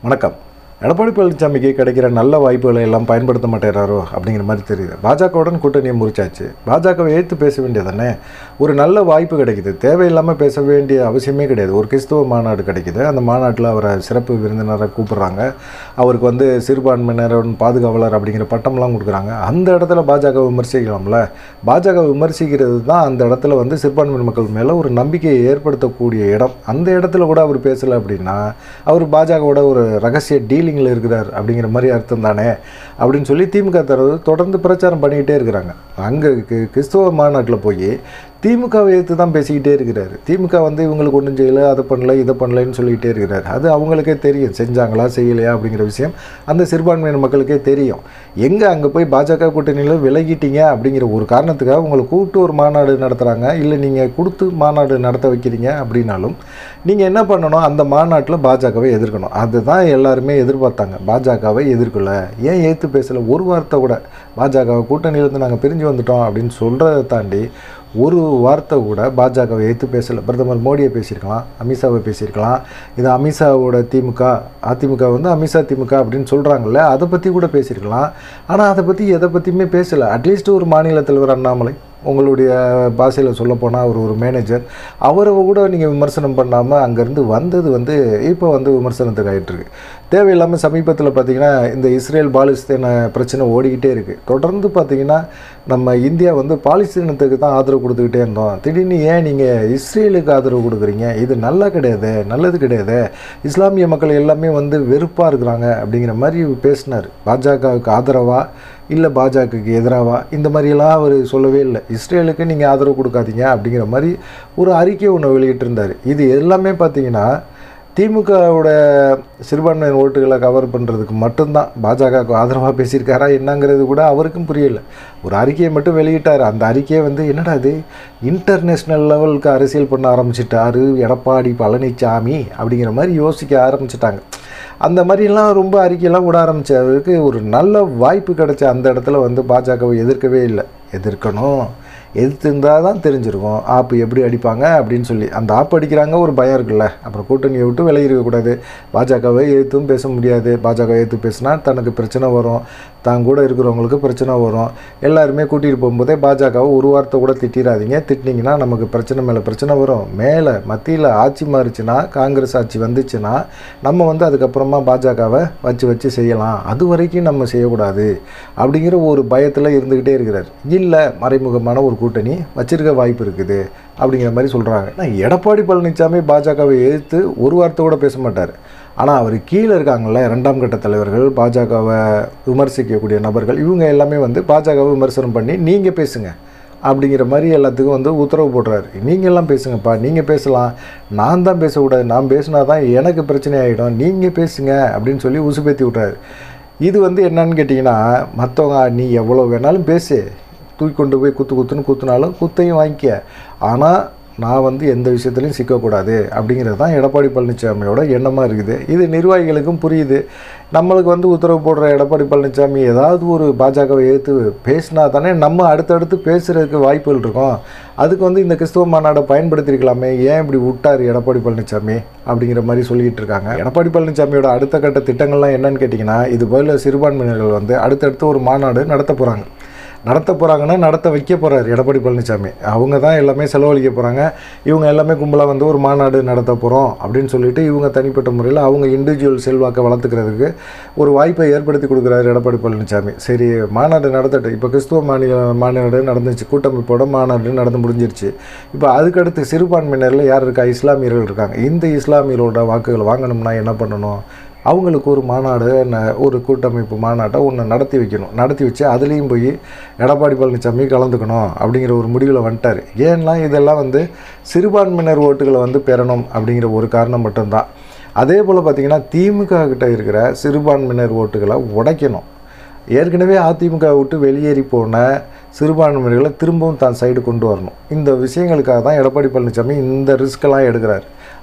வணக்கம் எடப்பாடி பழனிசாமிக்கு கிடைக்கிற நல்ல வாய்ப்புகளை எல்லாம் பயன்படுத்த மாட்டேறாரோ அப்படிங்கிற மாதிரி தெரியுது பாஜகவுடன் கூட்டணியை முறிச்சாச்சு பாஜகவை ஏற்று பேச வேண்டியதானே ஒரு நல்ல வாய்ப்பு கிடைக்குது தேவையில்லாமல் பேச வேண்டிய அவசியமே கிடையாது ஒரு கிறிஸ்துவ மாநாடு கிடைக்குது அந்த மாநாட்டில் அவரை சிறப்பு விருந்தினரை கூப்பிடுறாங்க அவருக்கு வந்து சிறுபான்மையினர் பாதுகாவலர் அப்படிங்கிற பட்டம்லாம் கொடுக்குறாங்க அந்த இடத்துல பாஜக விமர்சிக்கலாம்ல பாஜக விமர்சிக்கிறது தான் அந்த இடத்துல வந்து சிறுபான்மை மக்கள் மேலே ஒரு நம்பிக்கையை ஏற்படுத்தக்கூடிய இடம் அந்த இடத்துல கூட அவர் பேசலை அப்படின்னா அவர் பாஜகவோட ஒரு ரகசிய டீலிங்கில் இருக்கிறார் அப்படிங்கிற மாதிரி அர்த்தம் தானே அப்படின்னு சொல்லி திமுக தரவு தொடர்ந்து பிரச்சாரம் பண்ணிக்கிட்டே இருக்கிறாங்க அங்கே கிறிஸ்துவ மாநாட்டில் போய் திமுகவை எடுத்து தான் பேசிக்கிட்டே இருக்கிறாரு திமுக வந்து இவங்களுக்கு ஒன்றும் செய்யலை அதை பண்ணல இதை பண்ணலைன்னு சொல்லிக்கிட்டே இருக்கிறாரு அது அவங்களுக்கே தெரியும் செஞ்சாங்களா செய்யலையா அப்படிங்கிற விஷயம் அந்த சிறுபான்மையின மக்களுக்கே தெரியும் எங்கே அங்கே போய் பாஜக கூட்டணியில் விலகிட்டீங்க அப்படிங்கிற ஒரு காரணத்துக்காக உங்களை கூப்பிட்டு ஒரு மாநாடு நடத்துகிறாங்க இல்லை நீங்கள் கொடுத்து மாநாடு நடத்த வைக்கிறீங்க அப்படின்னாலும் நீங்கள் என்ன பண்ணணும் அந்த மாநாட்டில் பாஜகவை எதிர்க்கணும் அதுதான் எல்லாருமே எதிர்பார்த்தாங்க பாஜகவை எதிர்க்கல ஏன் ஏற்று பேசலை ஒரு வார்த்தை கூட பாஜக கூட்டணியிலேருந்து நாங்கள் பிரிஞ்சு வந்துட்டோம் அப்படின்னு சொல்கிறத தாண்டி ஒரு வார்த்தை கூட பாஜகவை எதிர்த்து பேசலை பிரதமர் மோடியை பேசியிருக்கலாம் அமித்ஷாவை பேசியிருக்கலாம் இது அமித்ஷாவோட திமுக அதிமுக வந்து அமித்ஷா திமுக அப்படின்னு சொல்கிறாங்கல்ல அதை பற்றி கூட பேசியிருக்கலாம் ஆனால் அதை பற்றி எதை பற்றியுமே பேசலை அட்லீஸ்ட் ஒரு மாநில தலைவர் அண்ணாமலை உங்களுடைய பாஷையில் சொல்லப்போனால் அவர் ஒரு மேனேஜர் அவரை கூட நீங்கள் விமர்சனம் பண்ணாமல் அங்கேருந்து வந்தது வந்து இப்போ வந்து விமர்சனத்துக்கு ஆகிட்டுருக்கு தேவையில்லாமல் சமீபத்தில் பார்த்தீங்கன்னா இந்த இஸ்ரேல் பாலிஸ்தீன பிரச்சனை ஓடிக்கிட்டே இருக்குது தொடர்ந்து பார்த்தீங்கன்னா நம்ம இந்தியா வந்து பாலிஸ்தீனத்துக்கு தான் ஆதரவு கொடுத்துக்கிட்டே இருந்தோம் திடீர்னு ஏன் நீங்கள் இஸ்ரேலுக்கு ஆதரவு கொடுக்குறீங்க இது நல்லா கிடையாது நல்லது கிடையாது இஸ்லாமிய மக்கள் எல்லாமே வந்து வெறுப்பாக இருக்கிறாங்க அப்படிங்கிற மாதிரி பேசினார் பாஜகவுக்கு ஆதரவாக இல்லை பாஜகவுக்கு எதிராவா இந்த மாதிரியெல்லாம் அவர் சொல்லவே இல்லை இஸ்ரேலுக்கு நீங்கள் ஆதரவு கொடுக்காதீங்க அப்படிங்கிற மாதிரி ஒரு அறிக்கை ஒன்று வெளியிட்டிருந்தார் இது எல்லாமே பார்த்தீங்கன்னா திமுகவோட சிறுபான்மையினர் ஓட்டுகளை கவர் பண்ணுறதுக்கு மட்டும்தான் பாஜகவுக்கு ஆதரவாக பேசியிருக்காரா என்னங்கிறது கூட அவருக்கும் புரியல ஒரு அறிக்கையை மட்டும் வெளியிட்டார் அந்த அறிக்கையை வந்து என்னடா இது இன்டர்நேஷ்னல் லெவலுக்கு அரசியல் பண்ண ஆரம்பிச்சிட்டாரு எடப்பாடி பழனிசாமி அப்படிங்கிற மாதிரி யோசிக்க ஆரம்பிச்சிட்டாங்க அந்த மாதிரிலாம் ரொம்ப அறிக்கையெல்லாம் விட ஆரம்பித்தவருக்கு ஒரு நல்ல வாய்ப்பு கிடைச்ச அந்த இடத்துல வந்து பாஜகவை எதிர்க்கவே இல்லை எதிர்க்கணும் எதிர்த்திருந்தால் தான் தெரிஞ்சிருக்கும் ஆப்பு எப்படி அடிப்பாங்க அப்படின்னு சொல்லி அந்த ஆப் அடிக்கிறாங்க ஒரு பயம் இருக்குல்ல அப்புறம் கூட்டணியை விட்டு விலகி இருக்கக்கூடாது பாஜகவை எதிர்த்தும் பேச முடியாது பாஜக எதிர்த்து பேசினா தனக்கு பிரச்சனை வரும் தான் கூட இருக்கிறவங்களுக்கு பிரச்சனை வரும் எல்லாருமே கூட்டிகிட்டு போகும்போதே பாஜகவை ஒரு வார்த்தை கூட திட்டிடாதீங்க திட்டினீங்கன்னா நமக்கு பிரச்சனை மேலே பிரச்சனை வரும் மேலே மத்தியில் ஆட்சி மாறிச்சுன்னா காங்கிரஸ் ஆட்சி வந்துச்சுன்னா நம்ம வந்து அதுக்கப்புறமா பாஜகவை வச்சு வச்சு செய்யலாம் அது வரைக்கும் நம்ம செய்யக்கூடாது அப்படிங்கிற ஒரு பயத்தில் இருந்துக்கிட்டே இருக்கிறார் இல்லை மறைமுகமான ஒரு கூட்டணி வச்சிருக்க வாய்ப்பு இருக்குது அப்படிங்கிற மாதிரி சொல்கிறாங்க நான் எடப்பாடி பழனிசாமி பாஜகவை எதிர்த்து ஒரு வார்த்தை கூட பேச மாட்டார் ஆனால் அவர் கீழே இருக்காங்கள்ல ரெண்டாம் கட்ட தலைவர்கள் பாஜகவை விமர்சிக்கக்கூடிய நபர்கள் இவங்க எல்லாமே வந்து பாஜகவை விமர்சனம் பண்ணி நீங்கள் பேசுங்க அப்படிங்கிற மாதிரி எல்லாத்துக்கும் வந்து உத்தரவு போடுறாரு நீங்கள் எல்லாம் பேசுங்கப்பா நீங்கள் பேசலாம் நான் தான் பேசக்கூடாது நான் பேசினா தான் எனக்கு பிரச்சனை ஆகிடும் நீங்கள் பேசுங்க அப்படின்னு சொல்லி உசுப்பேத்தி விட்றாரு இது வந்து என்னன்னு கேட்டிங்கன்னா மற்றவங்க நீ எவ்வளோ வேணாலும் பேசு தூக்கி கொண்டு போய் குத்து குத்துன்னு குத்துனாலும் குத்தையும் வாங்கிக்க ஆனால் நான் வந்து எந்த விஷயத்துலையும் சிக்கக்கூடாது அப்படிங்கிறது தான் எடப்பாடி பழனிசாமியோட எண்ணமாக இருக்குது இது நிர்வாகிகளுக்கும் புரியுது நம்மளுக்கு வந்து உத்தரவு போடுற எடப்பாடி பழனிசாமி ஏதாவது ஒரு பாஜகவை எதிர்த்து பேசினா தானே நம்ம அடுத்தடுத்து பேசுகிறதுக்கு வாய்ப்புகள் இருக்கும் அதுக்கு வந்து இந்த கிறிஸ்துவ மாநாடை பயன்படுத்திருக்கலாமே ஏன் இப்படி விட்டார் எடப்பாடி பழனிசாமி அப்படிங்கிற மாதிரி சொல்லிக்கிட்டு இருக்காங்க எடப்பாடி பழனிசாமியோட அடுத்த கட்ட திட்டங்கள்லாம் என்னன்னு கேட்டிங்கன்னா இது போல சிறுபான்மையினர்கள் வந்து அடுத்தடுத்து ஒரு மாநாடு நடத்த போகிறாங்க நடத்த போகிறாங்கன்னா நடத்த வைக்க போகிறார் எடப்பாடி பழனிசாமி அவங்க தான் எல்லாமே செலவழிக்க போகிறாங்க இவங்க எல்லாமே கும்பலாக வந்து ஒரு மாநாடு நடத்த போகிறோம் அப்படின்னு சொல்லிட்டு இவங்க தனிப்பட்ட முறையில் அவங்க இண்டிவிஜுவல் செல்வாக்கை வளர்த்துக்கிறதுக்கு ஒரு வாய்ப்பை ஏற்படுத்தி கொடுக்குறாரு எடப்பாடி பழனிசாமி சரி மாநாடு நடத்தட்டும் இப்போ கிறிஸ்துவ மாநில மாநாடு நடந்துச்சு கூட்டமைப்போட மாநாடு நடந்து முடிஞ்சிருச்சு இப்போ அதுக்கடுத்து சிறுபான்மையினரில் யார் இருக்கா இஸ்லாமியர்கள் இருக்காங்க இந்த இஸ்லாமியரோட வாக்குகள் வாங்கணும்னா என்ன பண்ணணும் அவங்களுக்கு ஒரு மாநாடு ந- ஒரு கூட்டமைப்பு மாநாட்டை ஒன்று நடத்தி வைக்கணும் நடத்தி வச்சு அதுலேயும் போய் எடப்பாடி பழனிசாமி கலந்துக்கணும் அப்படிங்கிற ஒரு முடிவில் வந்துட்டார் ஏன்னா இதெல்லாம் வந்து சிறுபான்மையினர் ஓட்டுகளை வந்து பெறணும் அப்படிங்கிற ஒரு காரணம் மட்டும்தான் அதே போல் பார்த்திங்கன்னா திமுக கிட்ட இருக்கிற சிறுபான்மையினர் ஓட்டுகளை உடைக்கணும் ஏற்கனவே அதிமுக விட்டு வெளியேறி போன சிறுபான்மையினர்களை திரும்பவும் தான் சைடு கொண்டு வரணும் இந்த விஷயங்களுக்காக தான் எடப்பாடி பழனிசாமி இந்த ரிஸ்க்கெல்லாம் எடுக்கிறார்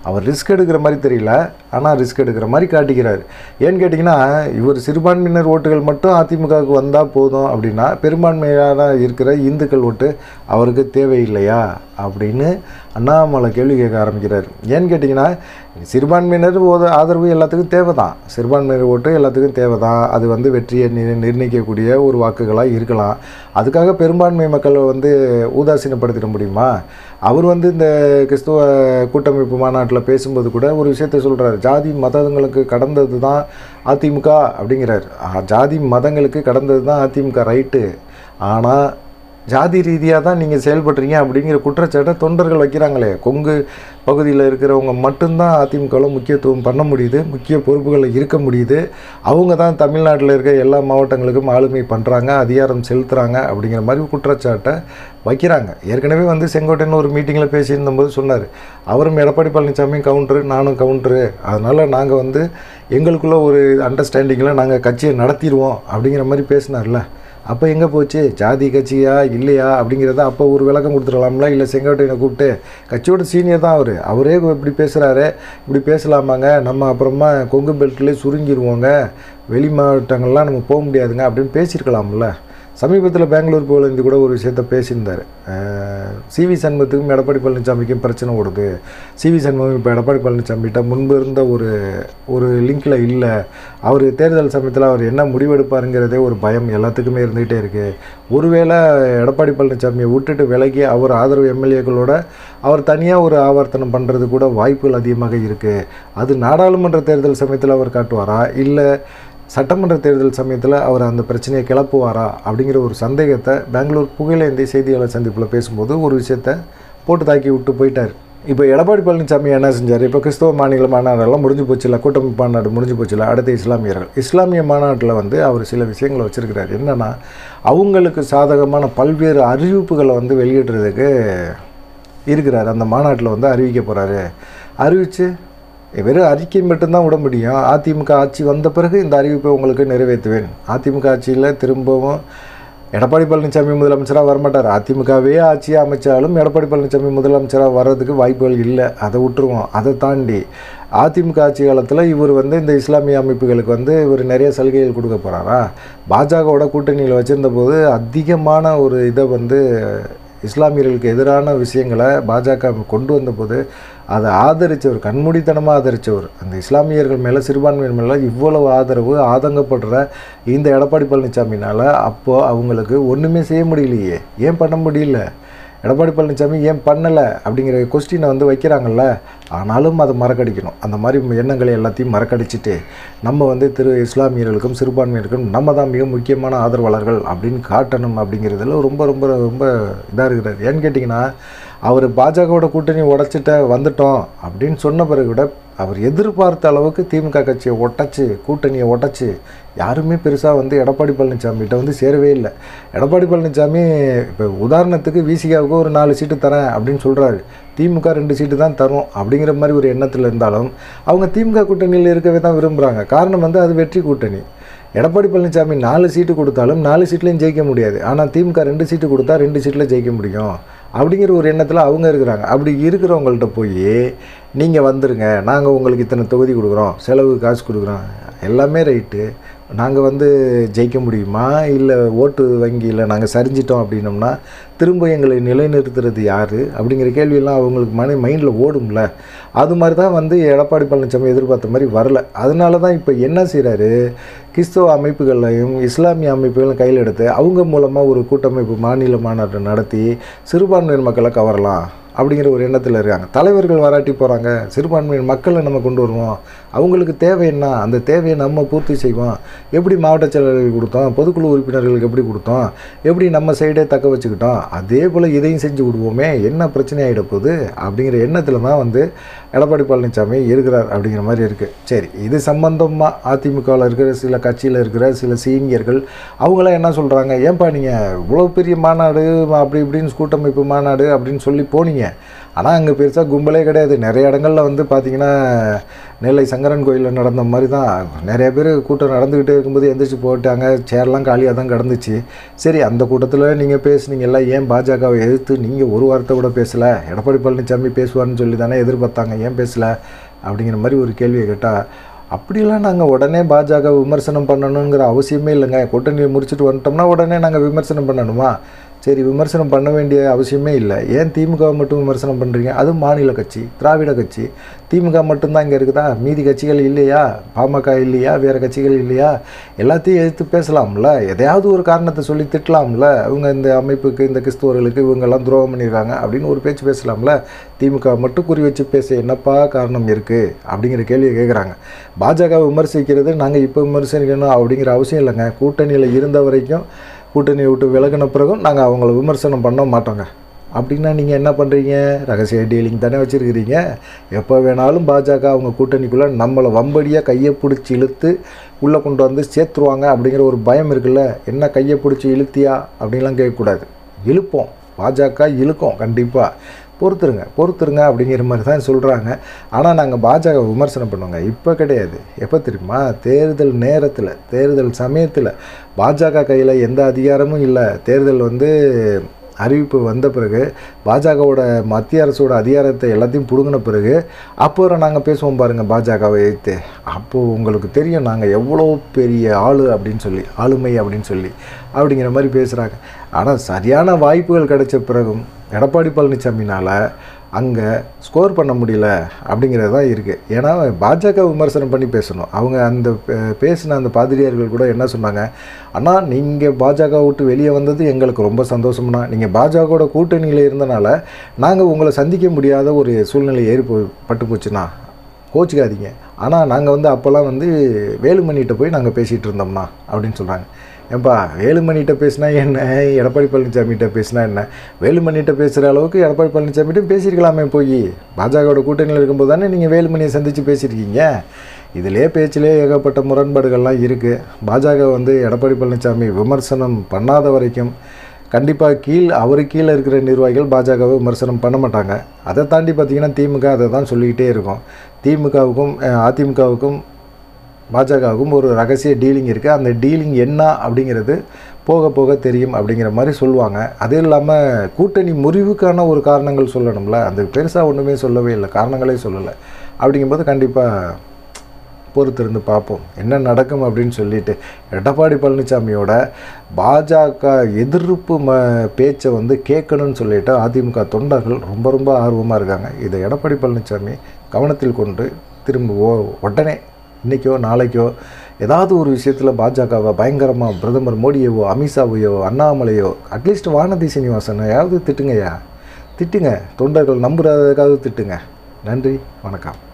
அவர் ரிஸ்க் எடுக்கிற மாதிரி தெரியல ஆனால் ரிஸ்க் எடுக்கிற மாதிரி காட்டிக்கிறார் ஏன்னு கேட்டிங்கன்னா இவர் சிறுபான்மையினர் ஓட்டுகள் மட்டும் அதிமுகவுக்கு வந்தால் போதும் அப்படின்னா பெரும்பான்மையான இருக்கிற இந்துக்கள் ஓட்டு அவருக்கு தேவையில்லையா அப்படின்னு அண்ணாமலை கேள்வி கேட்க ஆரம்பிக்கிறார் ஏன்னு கேட்டிங்கன்னா சிறுபான்மையினர் ஓத ஆதரவு எல்லாத்துக்கும் தேவை தான் சிறுபான்மையினர் ஓட்டு எல்லாத்துக்கும் தேவை தான் அது வந்து வெற்றியை நி நிர்ணயிக்கக்கூடிய ஒரு வாக்குகளாக இருக்கலாம் அதுக்காக பெரும்பான்மை மக்களை வந்து ஊதாசீனப்படுத்திட முடியுமா அவர் வந்து இந்த கிறிஸ்துவ கூட்டமைப்பு மாநாட்டில் பேசும்போது கூட ஒரு விஷயத்த சொல்கிறார் ஜாதி மதங்களுக்கு கடந்தது தான் அதிமுக அப்படிங்கிறார் ஆ, ஜாதி மதங்களுக்கு கடந்தது தான் அதிமுக ரைட்டு ஆனால் ஜாதி ரீதியாக தான் நீங்கள் செயல்படுறீங்க அப்படிங்கிற குற்றச்சாட்டை தொண்டர்கள் வைக்கிறாங்களே கொங்கு பகுதியில் இருக்கிறவங்க மட்டும்தான் அதிமுகவில் முக்கியத்துவம் பண்ண முடியுது முக்கிய பொறுப்புகளில் இருக்க முடியுது அவங்க தான் தமிழ்நாட்டில் இருக்க எல்லா மாவட்டங்களுக்கும் ஆளுமை பண்ணுறாங்க அதிகாரம் செலுத்துகிறாங்க அப்படிங்கிற மாதிரி குற்றச்சாட்டை வைக்கிறாங்க ஏற்கனவே வந்து செங்கோட்டையன் ஒரு மீட்டிங்கில் பேசியிருந்தபோது சொன்னார் அவரும் எடப்பாடி பழனிசாமி கவுண்டரு நானும் கவுண்டரு அதனால் நாங்கள் வந்து எங்களுக்குள்ள ஒரு அண்டர்ஸ்டாண்டிங்கில் நாங்கள் கட்சியை நடத்திடுவோம் அப்படிங்கிற மாதிரி பேசினார்ல அப்போ எங்கே போச்சு ஜாதி கட்சியா இல்லையா அப்படிங்கிறத அப்போ ஒரு விளக்கம் கொடுத்துடலாம்ல இல்லை செங்கோட்டையனை கூப்பிட்டு கட்சியோட சீனியர் தான் அவர் அவரே இப்படி பேசுகிறாரு இப்படி பேசலாமாங்க நம்ம அப்புறமா கொங்கு பெல்ட்லேயே சுருங்கிடுவோங்க வெளி மாவட்டங்கள்லாம் நம்ம போக முடியாதுங்க அப்படின்னு பேசியிருக்கலாம்ல சமீபத்தில் பெங்களூர் போலேருந்து கூட ஒரு விஷயத்த பேசியிருந்தார் சிவி சண்முகத்துக்கும் எடப்பாடி பழனிசாமிக்கும் பிரச்சனை ஓடுது சிவி சண்முகம் இப்போ எடப்பாடி பழனிசாமிகிட்ட முன்பு இருந்த ஒரு ஒரு லிங்கில் இல்லை அவர் தேர்தல் சமயத்தில் அவர் என்ன முடிவெடுப்பாருங்கிறதே ஒரு பயம் எல்லாத்துக்குமே இருந்துகிட்டே இருக்குது ஒருவேளை எடப்பாடி பழனிசாமியை விட்டுட்டு விலகி அவர் ஆதரவு எம்எல்ஏக்களோட அவர் தனியாக ஒரு ஆவர்த்தனம் பண்ணுறது கூட வாய்ப்புகள் அதிகமாக இருக்குது அது நாடாளுமன்ற தேர்தல் சமயத்தில் அவர் காட்டுவாரா இல்லை சட்டமன்ற தேர்தல் சமயத்தில் அவர் அந்த பிரச்சனையை கிளப்புவாரா அப்படிங்கிற ஒரு சந்தேகத்தை பெங்களூர் புகழேந்தி செய்தியாளர் சந்திப்பில் பேசும்போது ஒரு விஷயத்தை போட்டு தாக்கி விட்டு போயிட்டார் இப்போ எடப்பாடி பழனிசாமி என்ன செஞ்சார் இப்போ கிறிஸ்தவ மாநில மாநாடெல்லாம் முடிஞ்சு போச்சுல கூட்டமைப்பு மாநாடு முடிஞ்சு போச்சுல அடுத்து இஸ்லாமியர்கள் இஸ்லாமிய மாநாட்டில் வந்து அவர் சில விஷயங்களை வச்சுருக்கிறார் என்னென்னா அவங்களுக்கு சாதகமான பல்வேறு அறிவிப்புகளை வந்து வெளியிடுறதுக்கு இருக்கிறார் அந்த மாநாட்டில் வந்து அறிவிக்க போகிறாரு அறிவித்து வெறும் அறிக்கை மட்டும்தான் விட முடியும் அதிமுக ஆட்சி வந்த பிறகு இந்த அறிவிப்பை உங்களுக்கு நிறைவேற்றுவேன் அதிமுக ஆட்சியில் திரும்பவும் எடப்பாடி பழனிசாமி முதலமைச்சராக வரமாட்டார் அதிமுகவே ஆட்சியை அமைச்சாலும் எடப்பாடி பழனிசாமி முதலமைச்சராக வர்றதுக்கு வாய்ப்புகள் இல்லை அதை விட்டுருவோம் அதை தாண்டி அதிமுக ஆட்சி காலத்தில் இவர் வந்து இந்த இஸ்லாமிய அமைப்புகளுக்கு வந்து இவர் நிறைய சலுகைகள் கொடுக்க போகிறாரா பாஜகவோட கூட்டணியில் வச்சுருந்த போது அதிகமான ஒரு இதை வந்து இஸ்லாமியர்களுக்கு எதிரான விஷயங்களை பாஜக கொண்டு வந்தபோது அதை ஆதரித்தவர் கண்மூடித்தனமாக ஆதரித்தவர் அந்த இஸ்லாமியர்கள் மேலே சிறுபான்மையினர் மேலே இவ்வளவு ஆதரவு ஆதங்கப்படுற இந்த எடப்பாடி பழனிசாமினால் அப்போது அவங்களுக்கு ஒன்றுமே செய்ய முடியலையே ஏன் பண்ண முடியல எடப்பாடி பழனிசாமி ஏன் பண்ணலை அப்படிங்கிற கொஸ்டினை வந்து வைக்கிறாங்கல்ல ஆனாலும் அதை மறக்கடிக்கணும் அந்த மாதிரி எண்ணங்களை எல்லாத்தையும் மறக்கடிச்சிட்டு நம்ம வந்து திரு இஸ்லாமியர்களுக்கும் சிறுபான்மையர்களுக்கும் நம்ம தான் மிக முக்கியமான ஆதரவாளர்கள் அப்படின்னு காட்டணும் அப்படிங்கிறதுல ரொம்ப ரொம்ப ரொம்ப இதாக இருக்கிறார் ஏன்னு கேட்டிங்கன்னா அவர் பாஜகவோட கூட்டணி உடச்சிட்ட வந்துட்டோம் அப்படின்னு சொன்ன பிறகு கூட அவர் எதிர்பார்த்த அளவுக்கு திமுக கட்சியை ஒட்டச்சு கூட்டணியை ஒட்டச்சு யாருமே பெருசாக வந்து எடப்பாடி பழனிசாமிகிட்ட வந்து சேரவே இல்லை எடப்பாடி பழனிசாமி இப்போ உதாரணத்துக்கு விசிகாவுக்கு ஒரு நாலு சீட்டு தரேன் அப்படின்னு சொல்கிறாரு திமுக ரெண்டு சீட்டு தான் தரும் அப்படிங்கிற மாதிரி ஒரு எண்ணத்தில் இருந்தாலும் அவங்க திமுக கூட்டணியில் இருக்கவே தான் விரும்புகிறாங்க காரணம் வந்து அது வெற்றி கூட்டணி எடப்பாடி பழனிசாமி நாலு சீட்டு கொடுத்தாலும் நாலு சீட்லையும் ஜெயிக்க முடியாது ஆனால் திமுக ரெண்டு சீட்டு கொடுத்தா ரெண்டு சீட்டில் ஜெயிக்க முடியும் அப்படிங்கிற ஒரு எண்ணத்தில் அவங்க இருக்கிறாங்க அப்படி இருக்கிறவங்கள்ட்ட போய் நீங்கள் வந்துருங்க நாங்கள் உங்களுக்கு இத்தனை தொகுதி கொடுக்குறோம் செலவு காசு கொடுக்குறோம் எல்லாமே ரைட்டு நாங்கள் வந்து ஜெயிக்க முடியுமா இல்லை ஓட்டு வங்கியில் நாங்கள் சரிஞ்சிட்டோம் அப்படின்னோம்னா திரும்ப எங்களை நிலைநிறுத்துறது யார் அப்படிங்கிற கேள்வியெல்லாம் அவங்களுக்கு மன மைண்டில் ஓடும்ல அது மாதிரி தான் வந்து எடப்பாடி பழனிசாமி எதிர்பார்த்த மாதிரி வரல அதனால தான் இப்போ என்ன செய்கிறாரு கிறிஸ்தவ அமைப்புகளையும் இஸ்லாமிய அமைப்புகளும் கையில் எடுத்து அவங்க மூலமாக ஒரு கூட்டமைப்பு மாநில மாநாட்டை நடத்தி சிறுபான்மையினர் மக்களை கவரலாம் அப்படிங்கிற ஒரு எண்ணத்தில் இருக்காங்க தலைவர்கள் வராட்டி போகிறாங்க சிறுபான்மையின் மக்களை நம்ம கொண்டு வருவோம் அவங்களுக்கு தேவை என்ன அந்த தேவையை நம்ம பூர்த்தி செய்வோம் எப்படி மாவட்ட செயலாளர்கள் கொடுத்தோம் பொதுக்குழு உறுப்பினர்களுக்கு எப்படி கொடுத்தோம் எப்படி நம்ம சைடே தக்க வச்சுக்கிட்டோம் அதே போல் இதையும் செஞ்சு விடுவோமே என்ன பிரச்சனை ஆகிட போகுது அப்படிங்கிற எண்ணத்தில் தான் வந்து எடப்பாடி பழனிசாமி இருக்கிறார் அப்படிங்கிற மாதிரி இருக்குது சரி இது சம்பந்தமாக அதிமுகவில் இருக்கிற சில கட்சியில் இருக்கிற சில சீனியர்கள் அவங்களாம் என்ன சொல்கிறாங்க ஏன்பா நீங்கள் இவ்வளோ பெரிய மாநாடு அப்படி இப்படின்னு கூட்டமைப்பு மாநாடு அப்படின்னு சொல்லி போனீங்க ஆனால் அங்கே பெருசாக கும்பலே கிடையாது நிறைய இடங்கள்ல வந்து பார்த்திங்கன்னா நெல்லை சங்கரன் கோயிலில் நடந்த மாதிரி தான் நிறைய பேர் கூட்டம் நடந்துக்கிட்டே இருக்கும்போது எந்திரிச்சு போட்டாங்க சேர்லாம் காலியாக தான் கிடந்துச்சு சரி அந்த கூட்டத்தில் நீங்கள் பேசுனீங்கல்ல ஏன் பாஜகவை எதிர்த்து நீங்கள் ஒரு வார்த்தை கூட பேசலை எடப்பாடி பழனிசாமி பேசுவார்னு சொல்லி தானே எதிர்பார்த்தாங்க ஏன் பேசலை அப்படிங்கிற மாதிரி ஒரு கேள்வியை கேட்டால் அப்படிலாம் நாங்கள் உடனே பாஜக விமர்சனம் பண்ணணுங்கிற அவசியமே இல்லைங்க கூட்டணியை முடிச்சுட்டு வந்துட்டோம்னா உடனே நாங்கள் விமர்சனம் பண்ணணுமா சரி விமர்சனம் பண்ண வேண்டிய அவசியமே இல்லை ஏன் திமுக மட்டும் விமர்சனம் பண்ணுறீங்க அது மாநில கட்சி திராவிட கட்சி திமுக மட்டும்தான் இங்கே இருக்குதா மீதி கட்சிகள் இல்லையா பாமக இல்லையா வேறு கட்சிகள் இல்லையா எல்லாத்தையும் எதிர்த்து பேசலாம்ல எதையாவது ஒரு காரணத்தை சொல்லி திட்டலாம்ல அவங்க இந்த அமைப்புக்கு இந்த கிறிஸ்துவர்களுக்கு இவங்கெல்லாம் துரோகம் பண்ணியிருக்காங்க அப்படின்னு ஒரு பேச்சு பேசலாம்ல திமுக மட்டும் குறி வச்சு பேச என்னப்பா காரணம் இருக்குது அப்படிங்கிற கேள்வியை கேட்குறாங்க பாஜக விமர்சிக்கிறது நாங்கள் இப்போ விமர்சிக்கணும் அப்படிங்கிற அவசியம் இல்லைங்க கூட்டணியில் இருந்த வரைக்கும் கூட்டணியை விட்டு விலகின பிறகும் நாங்கள் அவங்கள விமர்சனம் பண்ண மாட்டோங்க அப்படின்னா நீங்கள் என்ன பண்ணுறீங்க ரகசிய டீலிங் தானே வச்சுருக்கிறீங்க எப்போ வேணாலும் பாஜக அவங்க கூட்டணிக்குள்ளே நம்மளை வம்படியாக கையை பிடிச்சி இழுத்து உள்ளே கொண்டு வந்து சேர்த்துருவாங்க அப்படிங்கிற ஒரு பயம் இருக்குல்ல என்ன கையை பிடிச்சி இழுத்தியா அப்படின்லாம் கேட்கக்கூடாது இழுப்போம் பாஜக இழுக்கும் கண்டிப்பாக பொறுத்துருங்க பொறுத்துருங்க அப்படிங்கிற மாதிரி தான் சொல்கிறாங்க ஆனால் நாங்கள் பாஜக விமர்சனம் பண்ணுவோங்க இப்போ கிடையாது எப்போ தெரியுமா தேர்தல் நேரத்தில் தேர்தல் சமயத்தில் பாஜக கையில் எந்த அதிகாரமும் இல்லை தேர்தல் வந்து அறிவிப்பு வந்த பிறகு பாஜகவோட மத்திய அரசோட அதிகாரத்தை எல்லாத்தையும் பிடுங்கின பிறகு அப்போ நாங்கள் பேசுவோம் பாருங்கள் பாஜகவை எதிர்த்து அப்போது உங்களுக்கு தெரியும் நாங்கள் எவ்வளோ பெரிய ஆளு அப்படின்னு சொல்லி ஆளுமை அப்படின்னு சொல்லி அப்படிங்கிற மாதிரி பேசுகிறாங்க ஆனால் சரியான வாய்ப்புகள் கிடைச்ச பிறகும் எடப்பாடி பழனிசாமினால் அங்கே ஸ்கோர் பண்ண முடியல அப்படிங்கிறது தான் இருக்குது ஏன்னா பாஜக விமர்சனம் பண்ணி பேசணும் அவங்க அந்த பே- பேசின அந்த பாதிரியார்கள் கூட என்ன சொன்னாங்க அண்ணா நீங்கள் பாஜக விட்டு வெளியே வந்தது எங்களுக்கு ரொம்ப சந்தோஷம்னா நீங்கள் பாஜகவோட கூட்டணியில் இருந்தனால நாங்கள் உங்களை சந்திக்க முடியாத ஒரு சூழ்நிலை ஏறி போய் பட்டு போச்சுண்ணா கோச்சிக்காதீங்க ஆனால் நாங்கள் வந்து அப்போல்லாம் வந்து வேலுமணிகிட்ட போய் நாங்கள் பேசிகிட்டு இருந்தோம்னா அப்படின்னு சொல்கிறாங்க ஏன்பா வேலுமணிகிட்ட பேசினா என்ன எடப்பாடி பழனிசாமிகிட்ட பேசினா என்ன வேலுமணிகிட்ட பேசுகிற அளவுக்கு எடப்பாடி பழனிசாமிகிட்ட பேசியிருக்கலாமே போய் பாஜகவோட கூட்டணியில் இருக்கும்போது தானே நீங்கள் வேலுமணியை சந்தித்து பேசியிருக்கீங்க இதிலே பேச்சிலே ஏகப்பட்ட முரண்பாடுகள்லாம் இருக்குது பாஜக வந்து எடப்பாடி பழனிசாமி விமர்சனம் பண்ணாத வரைக்கும் கண்டிப்பாக கீழ் அவருக்கு கீழே இருக்கிற நிர்வாகிகள் பாஜகவை விமர்சனம் பண்ண மாட்டாங்க அதை தாண்டி பார்த்தீங்கன்னா திமுக அதை தான் சொல்லிக்கிட்டே இருக்கும் திமுகவுக்கும் அஹ், அதிமுகவுக்கும் பாஜகவுக்கும் ஒரு ரகசிய டீலிங் இருக்குது அந்த டீலிங் என்ன அப்படிங்கிறது போக போக தெரியும் அப்படிங்கிற மாதிரி சொல்லுவாங்க அது இல்லாமல் கூட்டணி முறிவுக்கான ஒரு காரணங்கள் சொல்லணும்ல அது பெருசாக ஒன்றுமே சொல்லவே இல்லை காரணங்களே சொல்லலை அப்படிங்கும்போது கண்டிப்பாக பொறுத்திருந்து பார்ப்போம் என்ன நடக்கும் அப்படின்னு சொல்லிட்டு எடப்பாடி பழனிசாமியோட பாஜக எதிர்ப்பு ம பேச்சை வந்து கேட்கணும்னு சொல்லிட்டு அதிமுக தொண்டர்கள் ரொம்ப ரொம்ப ஆர்வமாக இருக்காங்க இதை எடப்பாடி பழனிசாமி கவனத்தில் கொண்டு திரும்ப ஓ- உடனே இன்றைக்கோ நாளைக்கோ ஏதாவது ஒரு விஷயத்தில் பாஜகவை பயங்கரமாக பிரதமர் மோடியவோ அமித்ஷாவையோ அண்ணாமலையோ அட்லீஸ்ட் வானதி சீனிவாசனையாவது திட்டுங்கய்யா திட்டுங்க தொண்டர்கள் நம்புறதுக்காவது திட்டுங்க நன்றி வணக்கம்